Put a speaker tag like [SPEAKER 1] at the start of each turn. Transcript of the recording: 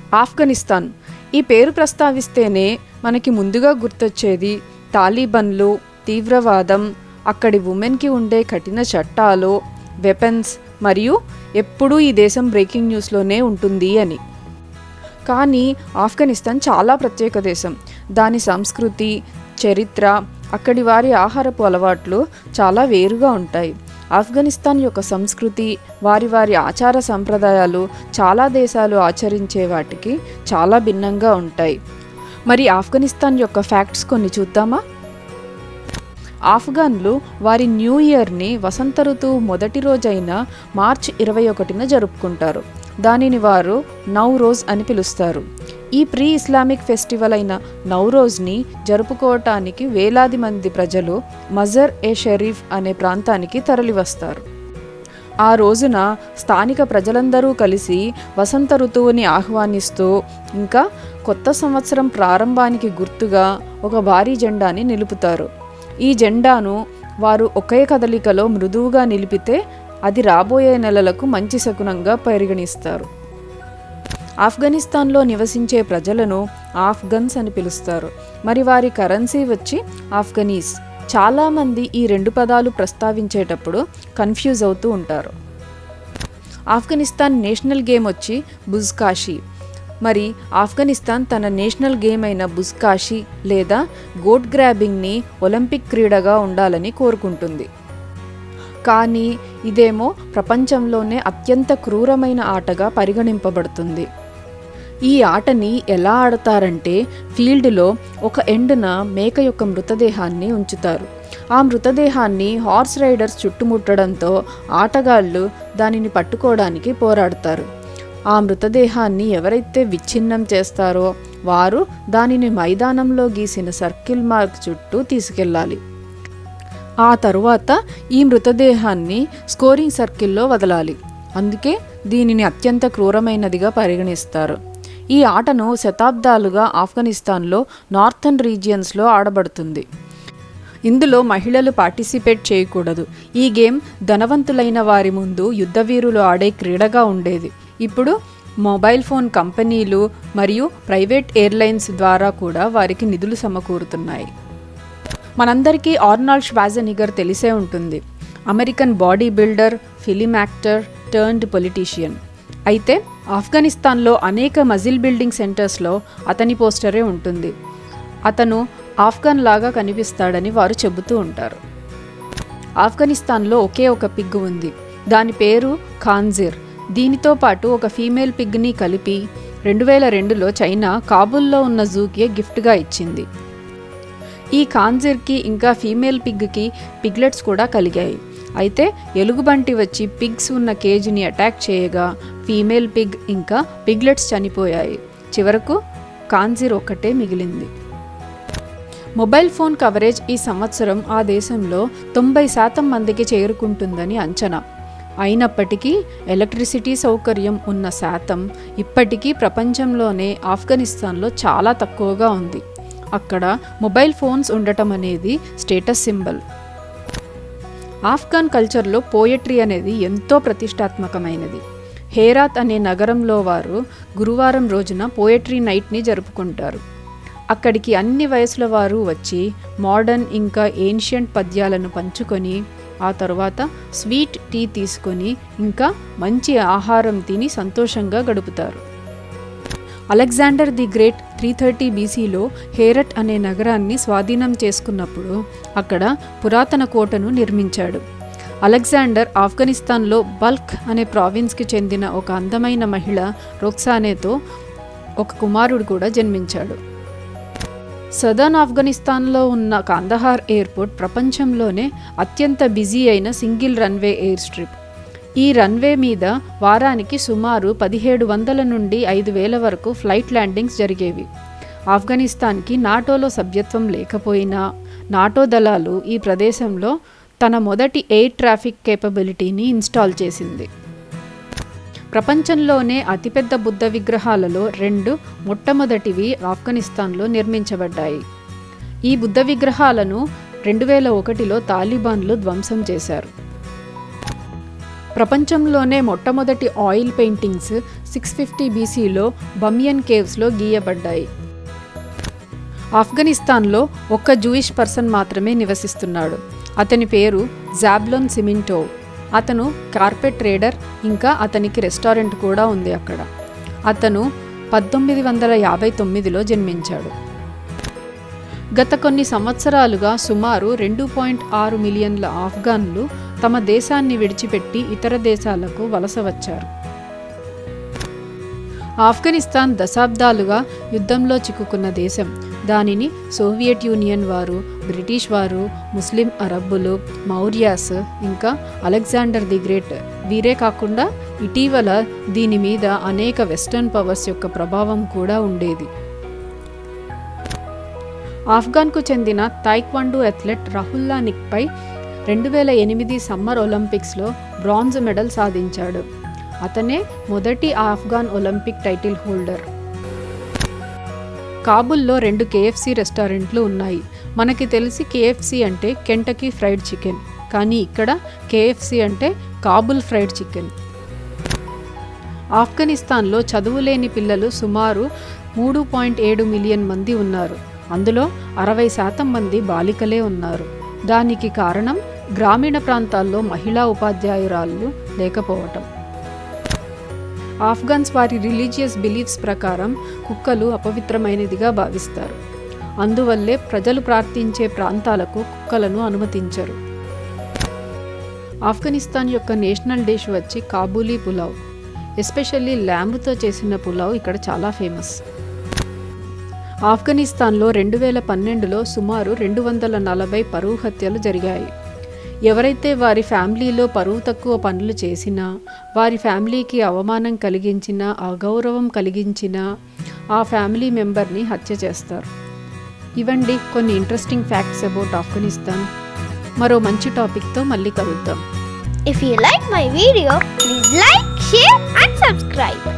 [SPEAKER 1] ఆఫ్ఘనిస్తాన్ ఈ పేరు ప్రస్తావిస్తేనే మనకి ముందుగా గుర్తొచ్చేది తాలిబన్లు తీవ్రవాదం అక్కడి ఉమెన్కి ఉండే కఠిన చట్టాలు వెపన్స్ మరియు ఎప్పుడూ ఈ దేశం బ్రేకింగ్ న్యూస్లోనే ఉంటుంది అని కానీ ఆఫ్ఘనిస్తాన్ చాలా ప్రత్యేక దేశం దాని సంస్కృతి చరిత్ర అక్కడి వారి ఆహారపు అలవాట్లు చాలా వేరుగా ఉంటాయి ఆఫ్ఘనిస్తాన్ యొక్క సంస్కృతి వారి వారి ఆచార సంప్రదాయాలు చాలా దేశాలు ఆచరించే వాటికి చాలా భిన్నంగా ఉంటాయి మరి ఆఫ్ఘనిస్తాన్ యొక్క ఫ్యాక్ట్స్ కొన్ని చూద్దామా ఆఫ్ఘన్లు వారి న్యూ ఇయర్ని వసంత ఋతువు మొదటి రోజైన మార్చ్ ఇరవై ఒకటిన జరుపుకుంటారు దానిని వారు నౌరోజ్ అని పిలుస్తారు ఈ ప్రీ ఇస్లామిక్ ఫెస్టివల్ అయిన నౌరోజ్ని జరుపుకోవటానికి వేలాది మంది ప్రజలు మజర్ ఏ షరీఫ్ అనే ప్రాంతానికి తరలివస్తారు ఆ రోజున స్థానిక ప్రజలందరూ కలిసి వసంత ఋతువుని ఆహ్వానిస్తూ ఇంకా కొత్త సంవత్సరం ప్రారంభానికి గుర్తుగా ఒక భారీ జెండాని నిలుపుతారు ఈ జెండాను వారు ఒకే కదలికలో మృదువుగా నిలిపితే అది రాబోయే నెలలకు మంచి శకునంగా పరిగణిస్తారు ఆఫ్ఘనిస్తాన్లో నివసించే ప్రజలను ఆఫ్ఘన్స్ అని పిలుస్తారు మరి వారి కరెన్సీ వచ్చి ఆఫ్ఘనీస్ చాలామంది ఈ రెండు పదాలు ప్రస్తావించేటప్పుడు కన్ఫ్యూజ్ అవుతూ ఉంటారు ఆఫ్ఘనిస్తాన్ నేషనల్ గేమ్ వచ్చి బుజ్కాషీ మరి ఆఫ్ఘనిస్తాన్ తన నేషనల్ గేమ్ అయిన బుజ్కాషీ లేదా గోట్ గ్రాబింగ్ని ఒలింపిక్ క్రీడగా ఉండాలని కోరుకుంటుంది కానీ ఇదేమో ప్రపంచంలోనే అత్యంత క్రూరమైన ఆటగా పరిగణింపబడుతుంది ఈ ఆటని ఎలా ఆడతారంటే ఫీల్డ్లో ఒక ఎండున మేక యొక్క మృతదేహాన్ని ఉంచుతారు ఆ మృతదేహాన్ని హార్స్ రైడర్స్ చుట్టుముట్టడంతో ఆటగాళ్ళు దానిని పట్టుకోవడానికి పోరాడతారు ఆ మృతదేహాన్ని ఎవరైతే విచ్ఛిన్నం చేస్తారో వారు దానిని మైదానంలో గీసిన సర్కిల్ మార్క్ చుట్టూ తీసుకెళ్ళాలి ఆ తరువాత ఈ మృతదేహాన్ని స్కోరింగ్ సర్కిల్లో వదలాలి అందుకే దీనిని అత్యంత క్రూరమైనదిగా పరిగణిస్తారు ఈ ఆటను శతాబ్దాలుగా ఆఫ్ఘనిస్తాన్లో నార్థన్ రీజియన్స్లో ఆడబడుతుంది ఇందులో మహిళలు పార్టిసిపేట్ చేయకూడదు ఈ గేమ్ ధనవంతులైన వారి ముందు యుద్ధవీరులు ఆడే క్రీడగా ఉండేది ఇప్పుడు మొబైల్ ఫోన్ కంపెనీలు మరియు ప్రైవేట్ ఎయిర్లైన్స్ ద్వారా కూడా వారికి నిధులు సమకూరుతున్నాయి మనందరికీ ఆర్నాల్డ్ ష్వాజనిగర్ తెలిసే ఉంటుంది American body builder film actor turned politician అయితే ఆఫ్ఘనిస్తాన్లో అనేక మజిల్ బిల్డింగ్ సెంటర్స్లో అతని పోస్టరే ఉంటుంది అతను ఆఫ్ఘన్ లాగా కనిపిస్తాడని వారు చెబుతూ ఉంటారు ఆఫ్ఘనిస్తాన్లో ఒకే ఒక పిగ్ ఉంది దాని పేరు ఖాన్జిర్ దీనితో పాటు ఒక ఫీమేల్ పిగ్ని కలిపి రెండు వేల రెండులో చైనా కాబూల్లో ఉన్న జూకి గిఫ్ట్గా ఇచ్చింది ఈ కాన్జిర్కి ఇంకా ఫీమేల్ పిగ్కి పిగ్లెట్స్ కూడా కలిగాయి అయితే ఎలుగుబంటి వచ్చి పిగ్స్ ఉన్న కేజీని అటాక్ చేయగా ఫీమేల్ పిగ్ ఇంకా పిగ్లెట్స్ చనిపోయాయి చివరకు కాన్జిర్ ఒక్కటే మిగిలింది మొబైల్ ఫోన్ కవరేజ్ ఈ సంవత్సరం ఆ దేశంలో తొంభై శాతం మందికి చేరుకుంటుందని అంచనా అయినప్పటికీ ఎలక్ట్రిసిటీ సౌకర్యం ఉన్న శాతం ఇప్పటికీ ప్రపంచంలోనే ఆఫ్ఘనిస్తాన్లో చాలా తక్కువగా ఉంది అక్కడ మొబైల్ ఫోన్స్ ఉండటం అనేది స్టేటస్ సింబల్ ఆఫ్ఘన్ కల్చర్లో పోయట్రీ అనేది ఎంతో ప్రతిష్టాత్మకమైనది హేరాత్ అనే నగరంలో వారు గురువారం రోజున పోయట్రీ నైట్ని జరుపుకుంటారు అక్కడికి అన్ని వయసుల వారు వచ్చి మోడర్న్ ఇంకా ఏన్షియంట్ పద్యాలను పంచుకొని ఆ తర్వాత స్వీట్ టీ తీసుకొని ఇంకా మంచి ఆహారం తిని సంతోషంగా గడుపుతారు Alexander the Great three thirty బీసీలో హేరట్ అనే నగరాన్ని స్వాధీనం చేసుకున్నప్పుడు అక్కడ పురాతన కోటను నిర్మించాడు అలెగ్జాండర్ ఆఫ్ఘనిస్తాన్లో బల్క్ అనే ప్రావిన్స్కి చెందిన ఒక అందమైన మహిళ రొక్సానేతో ఒక కుమారుడు కూడా జన్మించాడు సదర్న్ ఆఫ్ఘనిస్తాన్లో ఉన్న కాందహార్ ఎయిర్పోర్ట్ ప్రపంచంలోనే అత్యంత బిజీ అయిన సింగిల్ రన్వే ఎయిర్ స్ట్రిప్ ఈ రన్వే మీద వారానికి సుమారు పదిహేడు వందల నుండి ఐదు వేల వరకు ఫ్లైట్ ల్యాండింగ్స్ జరిగేవి ఆఫ్ఘనిస్తాన్కి నాటోలో సభ్యత్వం లేకపోయినా నాటో దళాలు ఈ ప్రదేశంలో తన మొదటి ఎయిర్ ట్రాఫిక్ కేపబిలిటీని ఇన్స్టాల్ చేసింది ప్రపంచంలోనే అతిపెద్ద బుద్ధ విగ్రహాలలో రెండు మొట్టమొదటివి ఆఫ్ఘనిస్తాన్లో నిర్మించబడ్డాయి ఈ బుద్ధ విగ్రహాలను రెండు వేల ఒకటిలో తాలిబాన్లు ధ్వంసం చేశారు ప్రపంచంలోనే మొట్టమొదటి ఆయిల్ పెయింటింగ్స్ సిక్స్ ఫిఫ్టీ బీసీలో బమియన్ కేవ్స్లో గీయబడ్డాయి ఆఫ్ఘనిస్తాన్లో ఒక్క జూయిష్ పర్సన్ మాత్రమే నివసిస్తున్నాడు అతని పేరు జాబ్లోన్ సిమింటోవ్ అతను కార్పెట్ ట్రేడర్ ఇంకా అతనికి రెస్టారెంట్ కూడా ఉంది అక్కడ అతను పద్దెనిమిది వందల యాభై తొమ్మిదిలో జన్మించాడు గత కొన్ని సంవత్సరాలుగా సుమారు రెండు పాయింట్ ఆరు మిలియన్ల ఆఫ్ఘన్లు తమ దేశాన్ని విడిచిపెట్టి ఇతర దేశాలకు వలస వచ్చారు ఆఫ్ఘనిస్తాన్ దశాబ్దాలుగా యుద్ధంలో చిక్కుకున్న దేశం దానిని సోవియట్ యూనియన్ వారు బ్రిటిష్ వారు ముస్లిం అరబ్బులు మౌర్యాస్ ఇంకా అలెగ్జాండర్ ది గ్రేట్ వీరే కాకుండా ఇటీవల దీని మీద అనేక వెస్టర్న్ పవర్స్ యొక్క ప్రభావం కూడా ఉండేది ఆఫ్ఘన్కు చెందిన తాయిక్వాండో అథ్లెట్ రాహుల్లా నిక్పై రెండు వేల ఎనిమిది సమ్మర్ ఒలింపిక్స్లో బ్రాంజ్ మెడల్ సాధించాడు అతనే మొదటి ఆఫ్ఘాన్ ఒలింపిక్ టైటిల్ హోల్డర్ కాబుల్లో రెండు కేఎఫ్సి రెస్టారెంట్లు ఉన్నాయి మనకి తెలిసి కేఎఫ్సి అంటే కెంటకీ ఫ్రైడ్ చికెన్ కానీ ఇక్కడ కేఎఫ్సి అంటే కాబుల్ ఫ్రైడ్ చికెన్ ఆఫ్ఘనిస్తాన్లో చదువులేని పిల్లలు సుమారు మూడు పాయింట్ ఏడు మిలియన్ మంది ఉన్నారు అందులో అరవై శాతం మంది బాలికలే ఉన్నారు దానికి కారణం గ్రామీణ ప్రాంతాల్లో మహిళా ఉపాధ్యాయురాళ్ళు లేకపోవటం ఆఫ్ఘన్స్ వారి రిలీజియస్ బిలీఫ్స్ ప్రకారం కుక్కలు అపవిత్రమైనదిగా భావిస్తారు అందువల్లే ప్రజలు ప్రార్థించే ప్రాంతాలకు కుక్కలను అనుమతించరు ఆఫ్ఘనిస్తాన్ యొక్క నేషనల్ డిష్ వచ్చి కాబూలీ పులావ్ ఎస్పెషల్లీ ల్యాంబ్తో చేసిన పులావ్ ఇక్కడ చాలా ఫేమస్ ఆఫ్ఘనిస్తాన్లో రెండు వేల పన్నెండులో సుమారు రెండు వందల నలభై పరువు హత్యలు జరిగాయి ఎవరైతే వారి ఫ్యామిలీలో పరువు తక్కువ పనులు చేసినా వారి ఫ్యామిలీకి అవమానం కలిగించినా అగౌరవం కలిగించినా ఆ ఫ్యామిలీ మెంబర్ని హత్య చేస్తారు ఇవండి కొన్ని ఇంట్రెస్టింగ్ ఫ్యాక్ట్స్ అబౌట్ ఆఫ్ఘనిస్తాన్ మరో మంచి టాపిక్తో మళ్ళీ కలుద్దాం
[SPEAKER 2] If you like my video, please like, share and subscribe.